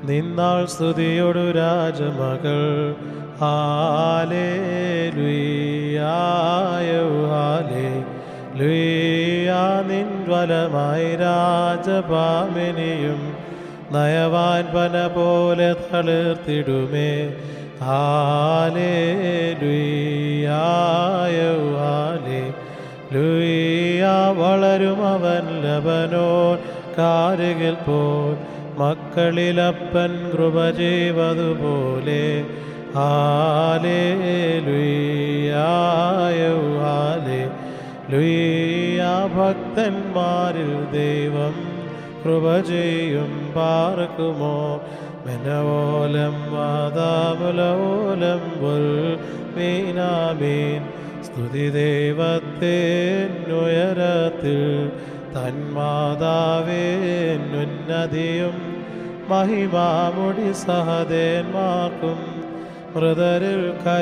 നിന്നാൾ സ്തുതിയൊടു രാജമകൾ ഹാലേ ലുയായോ ഹാലേ ലുയാ നിൻ വലമായി രാജപാമിനിയും നയവാൻ പന പോലെ തളിർത്തിടുമേ ഹാലേ ലുയായോ ഹാലേ ലുയ്യ വളരും അവൻ ലബനോൻ കാരുകിൽ പോൽ മക്കളിലപ്പൻ കൃപ ചെയ്വതുപോലെ ഹാലേ ലുയ്യായോ ഹാലേ ലുയ്യ ഭക്തന്മാരിൽ ദൈവം കൃപ ചെയ്യും പാർക്കുമോ മെനവോലം വാതാമുലോലം പുൽ മീനാമീൻ സ്തുതി ദൈവത്തിനുയരത്തിൽ തന്മാതാവേന്നുന്നതിയും മഹിമാമുടി സഹദേന്മാർക്കും മൃതരിൽ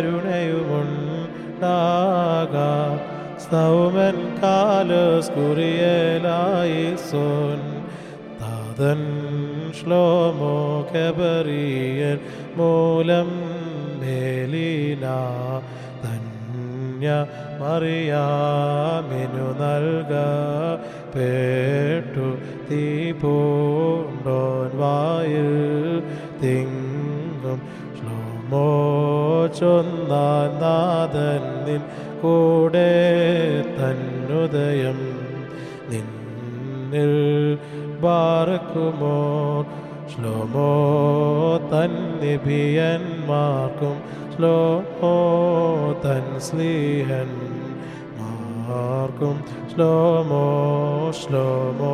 കരുണയുമുണ്ടാക സൗമൻ കാലസ്കുറിയലായി സോൻ താതൻ ശ്ലോമോ കബറിയൽ മൂലം മേലീന ധന്യ മറിയാമിനു നൽക പേട്ടു തീ പൂണ്ടോൻ വായിൽ തിങ്ങും ശ്ലോമോ ചൊന്നാൻ നാഥൻ നിൻ കൂടെ തന്നുദയം നിന്നിൽ ബാറക്കുമോ ശ്ലോമോ തന്നിഭിയന്മാർക്കും ശ്ലോമോ തൻ സ്ലീഹൻ മാർക്കും ശ്ലോമോ ശ്ലോമോ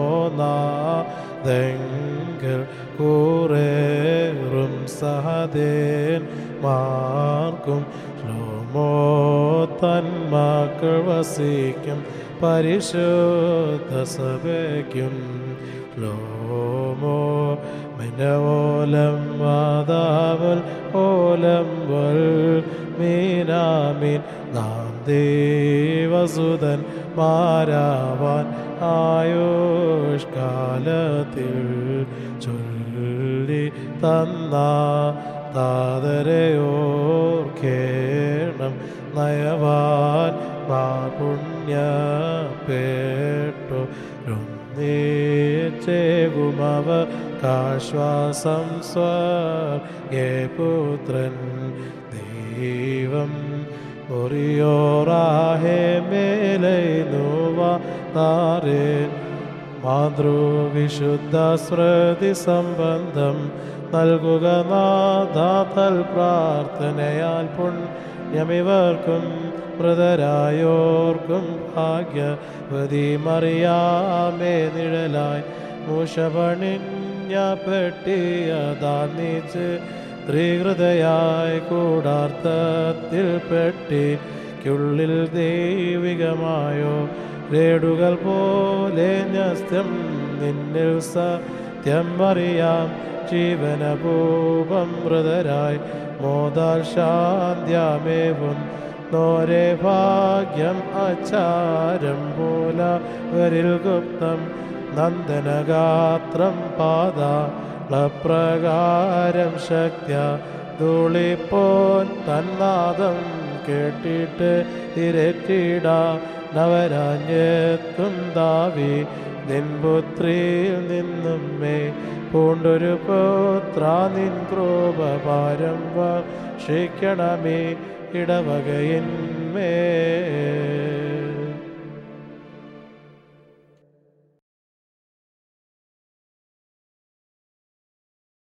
നാദെങ്കിൽ കൂറേറും സഹദേൻ മാർക്കും ശ്ലോമോ തന്മക്കൾ വസിക്കും പരിശുദ്ധ സഭയ്ക്കും ശ്ലോമോ മിനവോലം വാതാവൽ ഓലം വൽ മീനാമീൻ നാം ദേവസുതൻ മാരാവാൻ ആയുഷ്കാലത്തിൽ ചൊല്ലി തന്ന താതരയോർക്കേണം നയവാൻ മാപുണ്യ പേട്ടു രുന്നേച്ചേകുമവ കാശ്വാസം സ്വേ പുത്രൻ ദൈവം ഒറിയോറാഹേ മേലൈ നോവ താരേ മാതൃവിശുദ്ധ സ്മൃതി സംബന്ധം നൽകുക നാഥാതൽ പ്രാർത്ഥനയാൽ പുണ്യമിവർക്കും മൃതരായോർക്കും ഭാഗ്യവതി മറിയാമേ നിഴലായി മൂഷപണിഞ്ഞ പെട്ടിയതാന്നിച്ച് ത്രിഹൃതയായി കൂടാർത്ഥത്തിൽ പെട്ടിക്കുള്ളിൽ ദൈവികമായോ രേടുകൾ പോലെ ന്യസ്തം നിന്നിൽ സത്യം അറിയാം ജീവനപൂപം മൃതരായി മോദാൽ ശാന്ത്യമേവും നോരെ ഭാഗ്യം അച്ചാരം പോല വരിൽ ഗുപ്തം നന്ദനഗാത്രം പാത പ്രകാരം ശക്യ ധൂളിപ്പോൻ തന്നാദം കേട്ടിട്ട് ഇരറ്റിട നവരാജ്ഞത്തും ദാവി നിൻപുത്രിയിൽ നിന്നും മേ പൂണ്ടൊരു പുത്ര നിൻ ക്രോപഭാരം വർഷിക്കണമേ ഇടവകയിന്മേ